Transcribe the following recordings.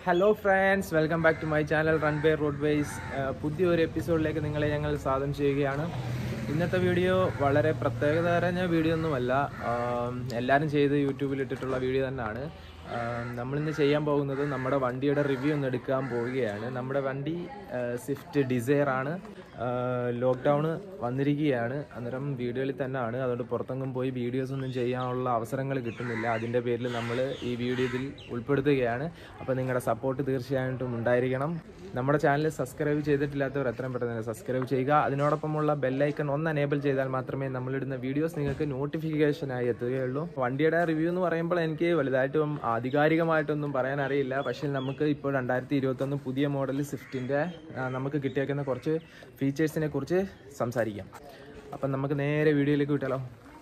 Hello friends welcome back to my channel run by road wise പുതിയൊരു എപ്പിസോഡിലേക്ക് നിങ്ങളെ ഞങ്ങൾ സ്വാഗതം ചെയ്യുകയാണ് ഇന്നത്തെ വീഡിയോ വളരെ പ്രത്യേകത നിറഞ്ഞ വീഡിയോ ഒന്നുമല്ല ആം, എല്ലാവരും ചെയ്ത് യൂട്യൂബിൽ ഇട്ടിട്ടുള്ള വീഡിയോ തന്നെയാണ് ആം, നമ്മളിന്ന് ചെയ്യാൻ പോകുന്നത് നമ്മുടെ വണ്ടിയുടെ റിവ്യൂ ഒന്ന് എടുക്കാൻ പോവുകയാണ് നമ്മുടെ വണ്ടി ആ, സ്വിഫ്റ്റ് ഡിസയർ ആണ് ലോക്ക്ഡൗൺ വന്നിരിക്കുകയാണ് അന്നേരം വീടുകളിൽ തന്നെയാണ് അതുകൊണ്ട് പുറത്തെങ്ങും പോയി വീഡിയോസ് ഒന്നും ചെയ്യാനുള്ള അവസരങ്ങൾ കിട്ടുന്നില്ല അതിൻ്റെ പേരിൽ നമ്മൾ ഈ വീഡിയോ ഇതിൽ ഉൾപ്പെടുത്തുകയാണ് അപ്പോൾ നിങ്ങളുടെ സപ്പോർട്ട് തീർച്ചയായിട്ടും ഉണ്ടായിരിക്കണം നമ്മുടെ ചാനൽ സബ്സ്ക്രൈബ് ചെയ്തിട്ടില്ലാത്തവർ എത്രയും പെട്ടെന്ന് തന്നെ സബ്സ്ക്രൈബ് ചെയ്യുക അതിനോടൊപ്പമുള്ള ബെല്ലൈക്കൺ ഒന്ന് എനേബിൾ ചെയ്താൽ മാത്രമേ നമ്മളിടുന്ന വീഡിയോസ് നിങ്ങൾക്ക് നോട്ടിഫിക്കേഷനായി എത്തുകയുള്ളൂ വണ്ടിയുടെ റിവ്യൂ എന്ന് പറയുമ്പോൾ എനിക്ക് വലുതായിട്ടും ആധികാരികമായിട്ടൊന്നും പറയാൻ അറിയില്ല പക്ഷേ നമുക്ക് ഇപ്പോൾ രണ്ടായിരത്തി ഇരുപത്തൊന്ന് പുതിയ മോഡൽ സ്വിഫ്റ്റിൻ്റെ നമുക്ക് കിട്ടിയേക്കുന്ന കുറച്ച് ഫീച്ചേഴ്സിനെ കുറിച്ച് സംസാരിക്കാം അപ്പം നമുക്ക് നേരെ വീഡിയോയിലേക്ക് വിട്ടാലോ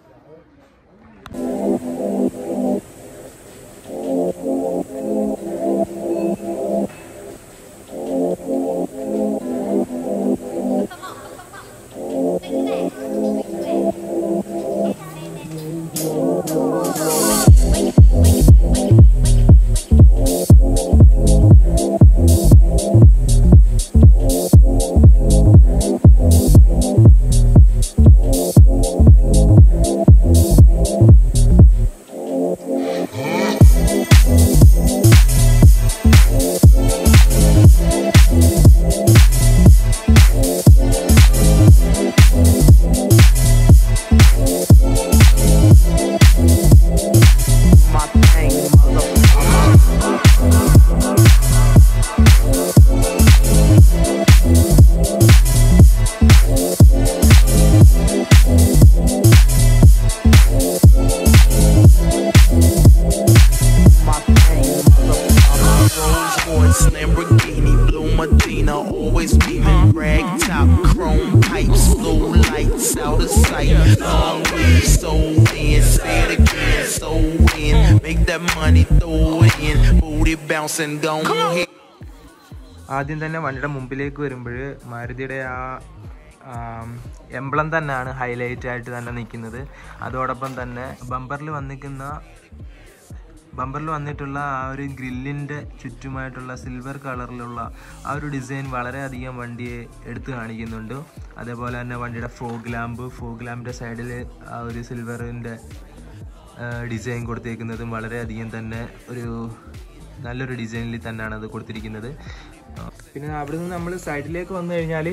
Rolls Royce, Lamborghini, Blue Medina, always beaming, rag top, chrome pipes, blue lights out of sight. Long way, so in, say it again, so in, make that money, throw it in, booty bouncing, gone ahead. ആദ്യം തന്നെ വണ്ടിയുടെ മുമ്പിലേക്ക് വരുമ്പോൾ മാരുതിയുടെ ആ emblem തന്നെയാണ് highlight ആയിട്ട് തന്നെ നിൽക്കുന്നത് അതോടൊപ്പം തന്നെ ബമ്പറിൽ വന്നിരിക്കുന്ന ബമ്പറിൽ വന്നിട്ടുള്ള ആ ഒരു ഗ്രില്ലിൻ്റെ ചുറ്റുമായിട്ടുള്ള സിൽവർ കളറിലുള്ള ആ ഒരു ഡിസൈൻ വളരെയധികം വണ്ടിയെ എടുത്തു കാണിക്കുന്നുണ്ട് അതേപോലെ തന്നെ വണ്ടിയുടെ ഫോഗ് ലാമ്പ് ഫോഗ് ലാമ്പിൻ്റെ സൈഡിൽ ആ ഒരു സിൽവറിൻ്റെ ഡിസൈൻ കൊടുത്തേക്കുന്നതും വളരെയധികം തന്നെ ഒരു നല്ലൊരു ഡിസൈനിൽ തന്നെയാണ് അത് കൊടുത്തിരിക്കുന്നത് ആ, പിന്നെ അവിടെ നിന്ന് നമ്മൾ സൈഡിലേക്ക് വന്നു കഴിഞ്ഞാൽ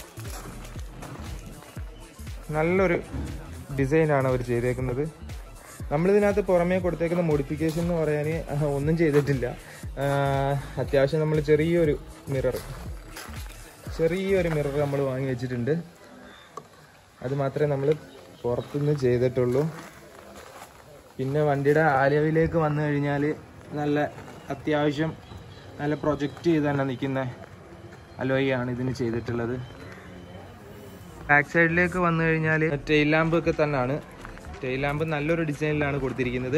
നല്ലൊരു ഡിസൈനാണ് അവർ ചെയ്തേക്കുന്നത് നമ്മളിതിനകത്ത് പുറമേ കൊടുത്തേക്കുന്ന മോഡിഫിക്കേഷൻ എന്ന് പറയാൻ ഒന്നും ചെയ്തിട്ടില്ല ആ, അത്യാവശ്യം നമ്മൾ ചെറിയൊരു മിറർ ചെറിയൊരു മിറർ നമ്മൾ വാങ്ങി വെച്ചിട്ടുണ്ട് അത് മാത്രമേ നമ്മൾ പുറത്തുനിന്ന് ചെയ്തിട്ടുള്ളൂ പിന്നെ വണ്ടിയുടെ ആലവിലേക്ക് വന്നു കഴിഞ്ഞാൽ നല്ല അത്യാവശ്യം നല്ല പ്രൊജക്റ്റ് ചെയ്ത് തന്നെ നിൽക്കുന്ന അലോയാണ് ഇതിന് ചെയ്തിട്ടുള്ളത് ബാക്ക് സൈഡിലേക്ക് വന്നു കഴിഞ്ഞാൽ ടെയിൽ ലാമ്പ് ഒക്കെ തന്നെയാണ് ടെയിൽ ലാമ്പ് നല്ലൊരു ഡിസൈനിലാണ് കൊടുത്തിരിക്കുന്നത്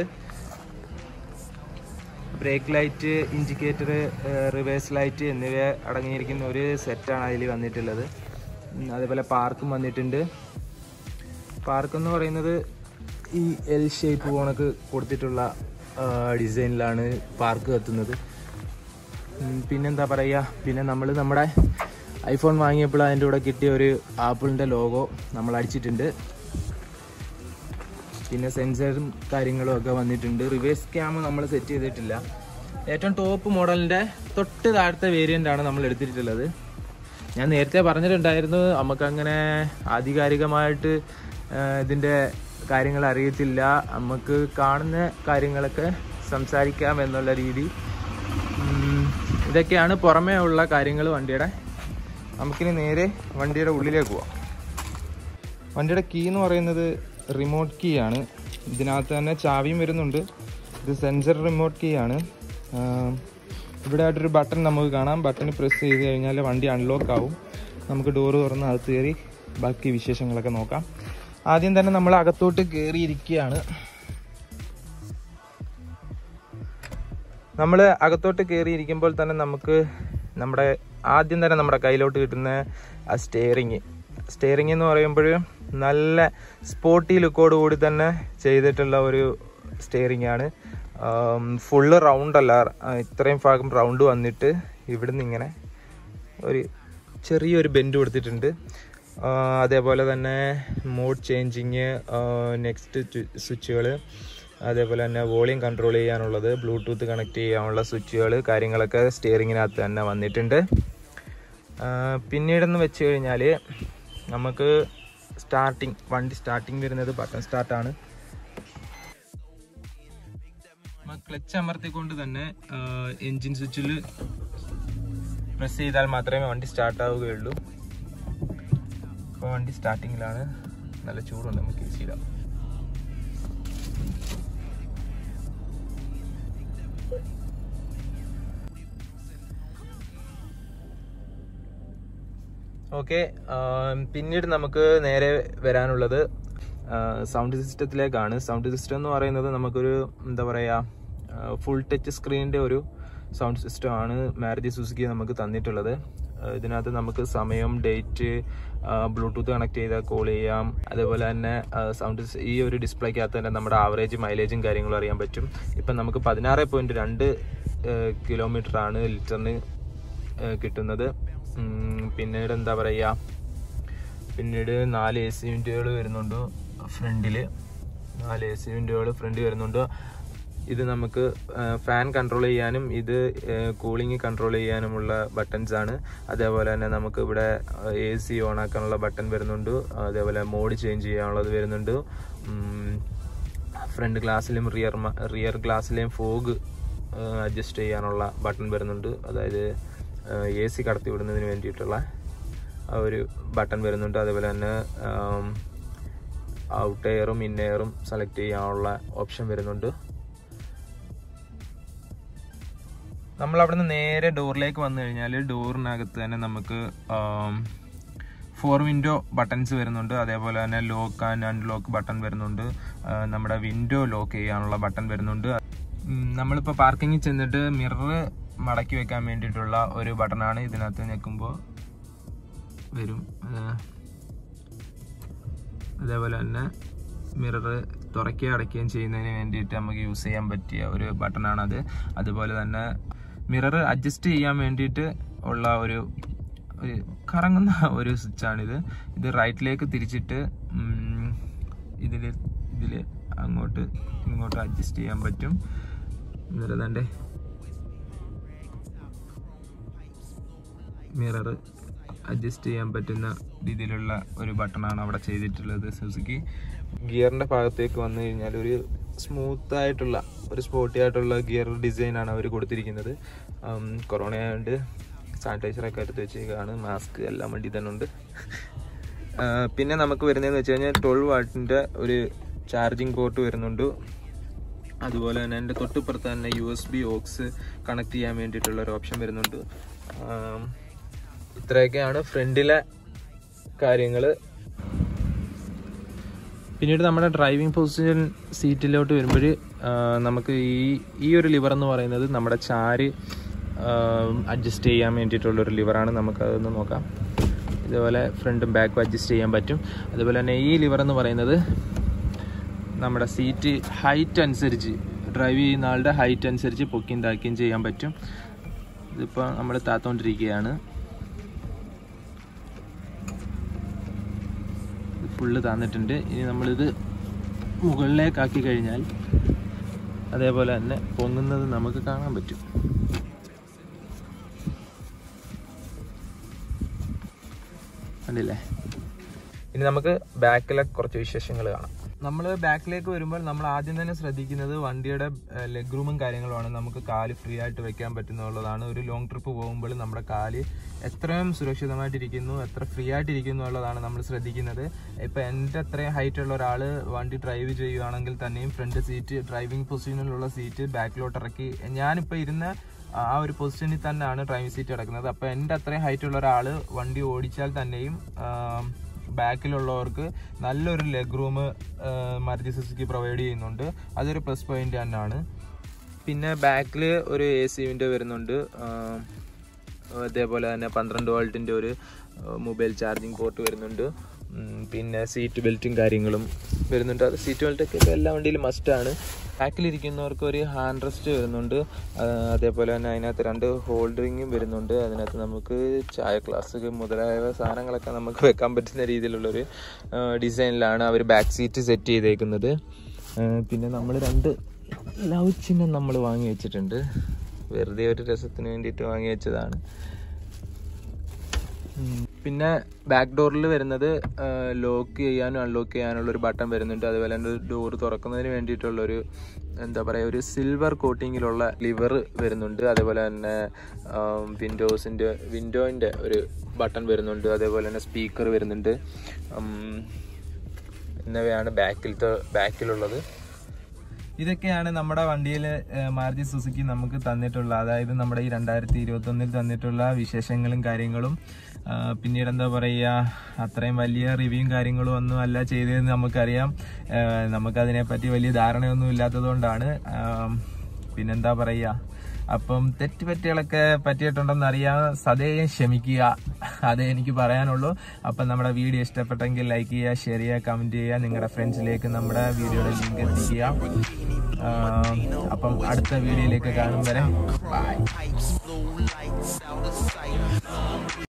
brake light indicator reverse light എന്നിവ അടങ്ങിയിരിക്കുന്ന ഒരു സെറ്റാണ് അതിൽ വന്നിട്ടുള്ളത് ഉം, അതേപോലെ പാർക്കും വന്നിട്ടുണ്ട് പാർക്ക് എന്ന് പറയുന്നത് ഈ എൽ ഷേപ്പ് പോണക്ക് കൊടുത്തിട്ടുള്ള ഡിസൈനിലാണ് പാർക്ക് എത്തുന്നത് ഉം, പിന്നെന്താ പറയുക പിന്നെ നമ്മൾ നമ്മുടെ ഐഫോൺ വാങ്ങിയപ്പോൾ അതിൻ്റെ കൂടെ കിട്ടിയ ഒരു ആപ്പിളിൻ്റെ ലോഗോ നമ്മൾ അടിച്ചിട്ടുണ്ട് പിന്നെ സെൻസറും കാര്യങ്ങളും ഒക്കെ വന്നിട്ടുണ്ട് റിവേഴ്സ് ക്യാം നമ്മൾ സെറ്റ് ചെയ്തിട്ടില്ല ഏറ്റവും ടോപ്പ് മോഡലിൻ്റെ തൊട്ട് താഴത്തെ വേരിയൻ്റ് ആണ് നമ്മൾ എടുത്തിട്ടുള്ളത് ഞാൻ നേരത്തെ പറഞ്ഞിട്ടുണ്ടായിരുന്നു നമുക്കങ്ങനെ ആധികാരികമായിട്ട് ആ, ഇതിൻ്റെ കാര്യങ്ങൾ അറിയത്തില്ല നമുക്ക് കാണുന്ന കാര്യങ്ങളൊക്കെ സംസാരിക്കാം എന്നുള്ള രീതി ഉം, ഇതൊക്കെയാണ് പുറമേ ഉള്ള കാര്യങ്ങൾ വണ്ടിയുടെ നമുക്കിനി നേരെ വണ്ടിയുടെ ഉള്ളിലേക്ക് പോവാം വണ്ടിയുടെ കീ എന്ന് പറയുന്നത് റിമോട്ട് കീ ആണ് ഇതിനകത്ത് തന്നെ ചാവിയും വരുന്നുണ്ട് ഇത് സെൻസർ റിമോട്ട് കീ ആണ് ആം, ഇവിടെ ആയിട്ടൊരു ബട്ടൺ നമുക്ക് കാണാം ബട്ടൺ പ്രസ് ചെയ്ത് കഴിഞ്ഞാൽ വണ്ടി അൺലോക്ക് ആവും നമുക്ക് ഡോറ് തുറന്ന് അകത്ത് കയറി ബാക്കി വിശേഷങ്ങളൊക്കെ നോക്കാം ആദ്യം തന്നെ നമ്മൾ അകത്തോട്ട് കയറിയിരിക്കുകയാണ് നമ്മൾ അകത്തോട്ട് കയറിയിരിക്കുമ്പോൾ തന്നെ നമുക്ക് നമ്മുടെ ആദ്യം തന്നെ നമ്മുടെ കയ്യിലോട്ട് കിട്ടുന്ന ആ സ്റ്റെയറിങ് സ്റ്റെയറിങ് എന്ന് പറയുമ്പോൾ നല്ല സ്പോർട്ടി ലുക്കോട് കൂടി തന്നെ ചെയ്തിട്ടുള്ള ഒരു സ്റ്റെയറിംഗ് ആണ് ഫുള്ള് റൗണ്ട് അല്ല ആ, ഇത്രയും ഭാഗം റൗണ്ട് വന്നിട്ട് ഇവിടുന്ന് ഇങ്ങനെ ഒരു ചെറിയൊരു ബെൻഡ് കൊടുത്തിട്ടുണ്ട് ആ, അതേപോലെ തന്നെ മോഡ് ചേഞ്ചിങ് നെക്സ്റ്റ് സ്വിച്ചുകൾ അതേപോലെ തന്നെ വോളിയം കൺട്രോൾ ചെയ്യാനുള്ളത് ബ്ലൂടൂത്ത് കണക്ട് ചെയ്യാനുള്ള സ്വിച്ചുകൾ കാര്യങ്ങളൊക്കെ സ്റ്റിയറിങ്ങിനകത്ത് തന്നെ വന്നിട്ടുണ്ട് ആ, പിന്നീടെന്ന് വെച്ച് കഴിഞ്ഞാൽ നമുക്ക് സ്റ്റാർട്ടിങ് വണ്ടി സ്റ്റാർട്ടിങ് വരുന്നത് ബട്ടൺ സ്റ്റാർട്ടാണ് ക്ലച്ച് അമർത്തിക്കൊണ്ട് തന്നെ എൻജിൻ സ്വിച്ചിൽ പ്രസ് ചെയ്താൽ മാത്രമേ വണ്ടി സ്റ്റാർട്ട് ആവുകയുള്ളൂ ഇപ്പോൾ വണ്ടി സ്റ്റാർട്ടിങ്ങിലാണ് നല്ല ചൂടുണ്ട് നമുക്ക് എ സിയിടാം ഓക്കെ പിന്നീട് നമുക്ക് നേരെ വരാനുള്ളത് സൗണ്ട് സിസ്റ്റത്തിലേക്കാണ് സൗണ്ട് സിസ്റ്റം എന്ന് പറയുന്നത് നമുക്കൊരു എന്താ പറയുക ഫുൾ ടച്ച് സ്ക്രീനിൻ്റെ ഒരു സൗണ്ട് സിസ്റ്റം ആണ് മാരുതി സുസുക്കി നമുക്ക് തന്നിട്ടുള്ളത് ആ, ഇതിനകത്ത് നമുക്ക് സമയം ഡേറ്റ് ബ്ലൂടൂത്ത് കണക്ട് ചെയ്താൽ കോൾ ചെയ്യാം അതേപോലെ തന്നെ സൗണ്ട് ഈ ഒരു ഡിസ്പ്ലേക്കകത്ത് തന്നെ നമ്മുടെ ആവറേജ് മൈലേജും കാര്യങ്ങളും അറിയാൻ പറ്റും ഇപ്പം നമുക്ക് പതിനാറ് പോയിൻറ്റ് രണ്ട് കിലോമീറ്റർ ആണ് ലിറ്ററിന് ഏഹ് കിട്ടുന്നത് ഉം, പിന്നീട് എന്താ പറയുക പിന്നീട് നാല് എ സി വിൻഡുകൾ വരുന്നുണ്ട് ഫ്രണ്ടിൽ നാല് എ സി വിൻഡുകൾ ഫ്രണ്ട് വരുന്നുണ്ട് ഇത് നമുക്ക് ഫാൻ കൺട്രോൾ ചെയ്യാനും ഇത് കൂളിംഗ് കൺട്രോൾ ചെയ്യാനുമുള്ള ബട്ടൺസ് ആണ് അതേപോലെ തന്നെ നമുക്ക് ഇവിടെ എ സി ഓൺ ആക്കാനുള്ള ബട്ടൺ വരുന്നുണ്ട് അതേപോലെ മോഡ് ചേഞ്ച് ചെയ്യാനുള്ളത് വരുന്നുണ്ട് ഫ്രണ്ട് ഗ്ലാസ്സിലും റിയർ റിയർ ഗ്ലാസ്സിലെയും ഫോഗ് അഡ്ജസ്റ്റ് ചെയ്യാനുള്ള ബട്ടൺ വരുന്നുണ്ട് അതായത് എ സി കടത്തി വിടുന്നതിന് വേണ്ടിയിട്ടുള്ള ആ ഒരു ബട്ടൺ വരുന്നുണ്ട് അതേപോലെ തന്നെ ഔട്ട് എയറും ഇൻ എയറും സെലക്ട് ചെയ്യാനുള്ള ഓപ്ഷൻ വരുന്നുണ്ട് നമ്മൾ അവിടെ നിന്ന് നേരെ ഡോറിലേക്ക് വന്നു കഴിഞ്ഞാൽ ഡോറിനകത്ത് തന്നെ നമുക്ക് ഫോർ വിൻഡോ ബട്ടൺസ് വരുന്നുണ്ട് അതേപോലെ തന്നെ ലോക്ക് ആൻഡ് അൺലോക്ക് ബട്ടൺ വരുന്നുണ്ട് ആ, നമ്മുടെ വിൻഡോ ലോക്ക് ചെയ്യാനുള്ള ബട്ടൺ വരുന്നുണ്ട് ഉം, നമ്മളിപ്പോൾ പാർക്കിങ്ങിൽ ചെന്നിട്ട് മിറർ മടക്കി വെക്കാൻ വേണ്ടിയിട്ടുള്ള ഒരു ബട്ടണാണ് ഇതിനകത്ത് ഞെക്കുമ്പോൾ വരും ആ, അതേപോലെ തന്നെ മിറർ തുറക്കുകയും അടയ്ക്കുകയും ചെയ്യുന്നതിന് വേണ്ടിയിട്ട് നമുക്ക് യൂസ് ചെയ്യാൻ പറ്റിയ ഒരു ബട്ടണാണത് അതുപോലെ തന്നെ മിറർ അഡ്ജസ്റ്റ് ചെയ്യാൻ വേണ്ടിയിട്ട് ഉള്ള ഒരു ഒരു കറങ്ങുന്ന ഒരു സ്വിച്ചാണിത് ഇത് റൈറ്റിലേക്ക് തിരിച്ചിട്ട് ഇതിൽ ഇതിൽ അങ്ങോട്ട് ഇങ്ങോട്ട് അഡ്ജസ്റ്റ് ചെയ്യാൻ പറ്റും എന്നിട്ട് തൻ്റെ മിറർ അഡ്ജസ്റ്റ് ചെയ്യാൻ പറ്റുന്ന രീതിയിലുള്ള ഒരു ബട്ടണാണ് അവിടെ ചെയ്തിട്ടുള്ളത് സുസുക്കി ഗിയറിൻ്റെ ഭാഗത്തേക്ക് വന്നു കഴിഞ്ഞാൽ ഒരു സ്മൂത്ത് ആയിട്ടുള്ള ഒരു സ്പോട്ടി ആയിട്ടുള്ള ഗിയർ ഡിസൈനാണ് അവർ കൊടുത്തിരിക്കുന്നത് കൊറോണ ആയതുകൊണ്ട് സാനിറ്റൈസറൊക്കെ എടുത്ത് വെച്ചേക്കാണ് മാസ്ക് എല്ലാം വണ്ടി തന്നെ ഉണ്ട് ആ, പിന്നെ നമുക്ക് വരുന്നതെന്ന് വെച്ച് കഴിഞ്ഞാൽ ട്വൽവ് വാട്ടിൻ്റെ ഒരു ചാർജിങ് പോർട്ട് വരുന്നുണ്ട് അതുപോലെ തന്നെ എൻ്റെ തൊട്ടിപ്പുറത്ത് തന്നെ U S B aux connect ചെയ്യാൻ വേണ്ടിയിട്ടുള്ള ഒരു ഓപ്ഷൻ വരുന്നുണ്ട് ആം, ഇത്രയൊക്കെയാണ് ഫ്രണ്ടിലെ കാര്യങ്ങൾ പിന്നീട് നമ്മുടെ ഡ്രൈവിംഗ് പൊസിഷൻ സീറ്റിലോട്ട് വരുമ്പോൾ നമുക്ക് ഈ ഈ ഒരു ലിവർ എന്ന് പറയുന്നത് നമ്മുടെ ചാര് അഡ്ജസ്റ്റ് ചെയ്യാൻ വേണ്ടിയിട്ടുള്ളൊരു ലിവറാണ് നമുക്കതൊന്ന് നോക്കാം ഇതുപോലെ ഫ്രണ്ടും ബാക്കും അഡ്ജസ്റ്റ് ചെയ്യാൻ പറ്റും അതുപോലെ തന്നെ ഈ ലിവർ എന്ന് പറയുന്നത് നമ്മുടെ സീറ്റ് ഹൈറ്റ് അനുസരിച്ച് ഡ്രൈവ് ചെയ്യുന്ന ആളുടെ ഹൈറ്റ് അനുസരിച്ച് പൊക്കിയും താക്കുകയും ചെയ്യാൻ പറ്റും ഇതിപ്പോൾ നമ്മൾ താത്തോണ്ടിരിക്കുകയാണ് ഫുള്ള് താന്നിട്ടുണ്ട് ഇനി നമ്മളിത് മുകളിലേക്കാക്കി കഴിഞ്ഞാൽ അതേപോലെ തന്നെ പൊങ്ങുന്നത് നമുക്ക് കാണാൻ പറ്റും കണ്ടില്ലേ ഇനി നമുക്ക് ബാക്കിലെ കുറച്ച് വിശേഷങ്ങൾ കാണാം നമ്മൾ ബാക്കിലേക്ക് വരുമ്പോൾ നമ്മൾ ആദ്യം തന്നെ ശ്രദ്ധിക്കുന്നത് വണ്ടിയുടെ ലെഗ് റൂമും കാര്യങ്ങളുമാണ് നമുക്ക് കാല് ഫ്രീ ആയിട്ട് വെക്കാൻ പറ്റുന്നുള്ളതാണ് ഒരു ലോങ് ട്രിപ്പ് പോകുമ്പോൾ നമ്മുടെ കാല് എത്രയും സുരക്ഷിതമായിട്ടിരിക്കുന്നു എത്ര ഫ്രീ ആയിട്ടിരിക്കുന്നു എന്നുള്ളതാണ് നമ്മൾ ശ്രദ്ധിക്കുന്നത് ഇപ്പം എൻ്റെ അത്രയും ഹൈറ്റ് ഉള്ള ഒരാൾ വണ്ടി ഡ്രൈവ് ചെയ്യുകയാണെങ്കിൽ തന്നെയും ഫ്രണ്ട് സീറ്റ് ഡ്രൈവിംഗ് പൊസിഷനിലുള്ള സീറ്റ് ബാക്കിലോട്ട് ഇറക്കി ഞാനിപ്പോൾ ഇരുന്ന ആ ഒരു പൊസിഷനിൽ തന്നെയാണ് ഡ്രൈവിംഗ് സീറ്റ് കിടക്കുന്നത് അപ്പോൾ എൻ്റെ അത്രയും ഹൈറ്റ് ഉള്ള ഒരാൾ വണ്ടി ഓടിച്ചാൽ തന്നെയും ബാക്കിലുള്ളവർക്ക് നല്ലൊരു leg room Maruti Suzuki provide ചെയ്യുന്നുണ്ട് അതൊരു പ്ലസ് പോയിന്റ് തന്നെയാണ് പിന്നെ ബാക്കിൽ ഒരു എ സി വിൻഡോ വരുന്നുണ്ട് ആ, അതേപോലെ തന്നെ പന്ത്രണ്ട് വോൾട്ടിൻ്റെ ഒരു മൊബൈൽ ചാർജിങ് പോർട്ട് വരുന്നുണ്ട് ഉം, പിന്നെ സീറ്റ് ബെൽറ്റും കാര്യങ്ങളും വരുന്നുണ്ട് അത് സീറ്റ് ബെൽറ്റൊക്കെ ഇപ്പോൾ എല്ലാ വണ്ടിയിലും മസ്റ്റാണ് ബാക്കിലിരിക്കുന്നവർക്ക് ഒരു ഹാൻഡ് റെസ്റ്റ് വരുന്നുണ്ട് ആ, അതേപോലെ തന്നെ അതിനകത്ത് രണ്ട് ഹോൾഡറിങ്ങും വരുന്നുണ്ട് അതിനകത്ത് നമുക്ക് ചായ ഗ്ലാസ് മുതലായ സാധനങ്ങളൊക്കെ നമുക്ക് വെക്കാൻ പറ്റുന്ന രീതിയിലുള്ളൊരു ആ, ഡിസൈനിലാണ് അവർ ബാക്ക് സീറ്റ് സെറ്റ് ചെയ്തേക്കുന്നത് ആ, പിന്നെ നമ്മൾ രണ്ട് ലവ് ചിഹ്നം നമ്മൾ വാങ്ങി വെച്ചിട്ടുണ്ട് വെറുതെ ഒരു രസത്തിന് വേണ്ടിയിട്ട് വാങ്ങി വെച്ചതാണ് ഉം. പിന്നെ ബാക്ക് ഡോറിൽ വരുന്നത് ലോക്ക് ചെയ്യാനും അൺലോക്ക് ചെയ്യാനുള്ള ഒരു ബട്ടൺ വരുന്നുണ്ട് അതുപോലെ തന്നെ ഡോർ തുറക്കുന്നതിന് വേണ്ടിയിട്ടുള്ളൊരു എന്താ പറയുക ഒരു സിൽവർ കോട്ടിങ്ങിലുള്ള ലിവർ വരുന്നുണ്ട് അതേപോലെ തന്നെ വിൻഡോസിൻ്റെ വിൻഡോയിൻ്റെ ഒരു ബട്ടൺ വരുന്നുണ്ട് അതേപോലെ തന്നെ സ്പീക്കർ വരുന്നുണ്ട് ഉം, എന്നിവയാണ് ബാക്കിലത്തെ ബാക്കിലുള്ളത് ഇതൊക്കെയാണ് നമ്മുടെ വണ്ടിയിൽ മാരുതി സുസുക്കി നമുക്ക് തന്നിട്ടുള്ള അതായത് നമ്മുടെ ഈ രണ്ടായിരത്തി ഇരുപത്തി ഒന്നിൽ തന്നിട്ടുള്ള വിശേഷങ്ങളും കാര്യങ്ങളും ആ, പിന്നീട് എന്താ പറയുക അത്രയും വലിയ റിവ്യൂവും കാര്യങ്ങളും ഒന്നും അല്ല ചെയ്തതെന്ന് നമുക്കറിയാം ആ, നമുക്കതിനെപ്പറ്റി വലിയ ധാരണയൊന്നും ഇല്ലാത്തതുകൊണ്ടാണ് ആ, പിന്നെന്താ പറയുക അപ്പം തെറ്റുപറ്റികളൊക്കെ പറ്റിയിട്ടുണ്ടെന്ന് അറിയാം സദയം ക്ഷമിക്കുക അതേ എനിക്ക് പറയാനുള്ളൂ അപ്പം നമ്മുടെ വീഡിയോ ഇഷ്ടപ്പെട്ടെങ്കിൽ ലൈക്ക് ചെയ്യുക ഷെയർ ചെയ്യുക കമൻറ്റ് ചെയ്യുക നിങ്ങളുടെ ഫ്രണ്ട്സിലേക്ക് നമ്മുടെ വീഡിയോയുടെ ലിങ്ക് എത്തിക്കുക ആ, അപ്പം അടുത്ത വീഡിയോയിലേക്ക് കാണും വരെ bye Pipes, blue lights out of sight.